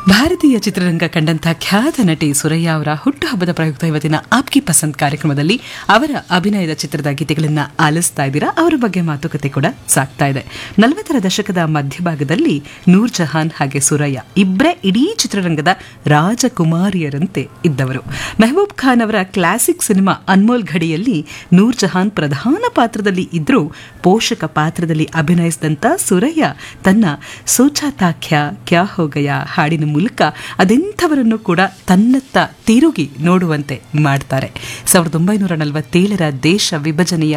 ಭಾರತೀಯ ಚಿತ್ರರಂಗ ಕಂಡಂತಹ ಖ್ಯಾತ ನಟಿ ಸುರಯ್ಯ ಅವರ ಹುಟ್ಟುಹಬ್ಬದ ಪ್ರಯುಕ್ತ ಇವತ್ತಿನ ಆಪ್ಕಿ ಪಸಂದ್ ಕಾರ್ಯಕ್ರಮದಲ್ಲಿ ಅವರ ಅಭಿನಯದ ಚಿತ್ರದ ಗೀತೆಗಳನ್ನ ಆಲಿಸ್ತಾ ಇದ್ದೀರಾ ಅವರ ಬಗ್ಗೆ ಮಾತುಕತೆ ಕೂಡ ಸಾಕ್ತಾ ಇದೆ ನಲವತ್ತರ ದಶಕದ ಮಧ್ಯಭಾಗದಲ್ಲಿ ನೂರ್ ಜಹಾನ್ ಹಾಗೆ ಸುರಯ್ಯ ಇಬ್ಬರೇ ಇಡೀ ಚಿತ್ರರಂಗದ ರಾಜಕುಮಾರಿಯರಂತೆ ಇದ್ದವರು ಮೆಹಬೂಬ್ ಖಾನ್ ಅವರ ಕ್ಲಾಸಿಕ್ ಸಿನಿಮಾ ಅನ್ಮೋಲ್ ಘಡಿಯಲ್ಲಿ ನೂರ್ ಜಹಾನ್ ಪ್ರಧಾನ ಪಾತ್ರದಲ್ಲಿ ಇದ್ರೂ ಪೋಷಕ ಪಾತ್ರದಲ್ಲಿ ಅಭಿನಯಿಸಿದಂತ ಸುರಯ್ಯ ತನ್ನ ಸೋಚಾತಾಖ್ಯ ಕ್ಯಾ ಹೋಗಯ ಹಾಡಿನ ಮೂಲಕ ಅದೆಂಥವರನ್ನು ಕೂಡ ತನ್ನತ್ತ ತಿರುಗಿ ನೋಡುವಂತೆ ಮಾಡ್ತಾರೆ ಸಾವಿರದ ಒಂಬೈನೂರ ನಲವತ್ತೇಳರ ದೇಶ ವಿಭಜನೆಯ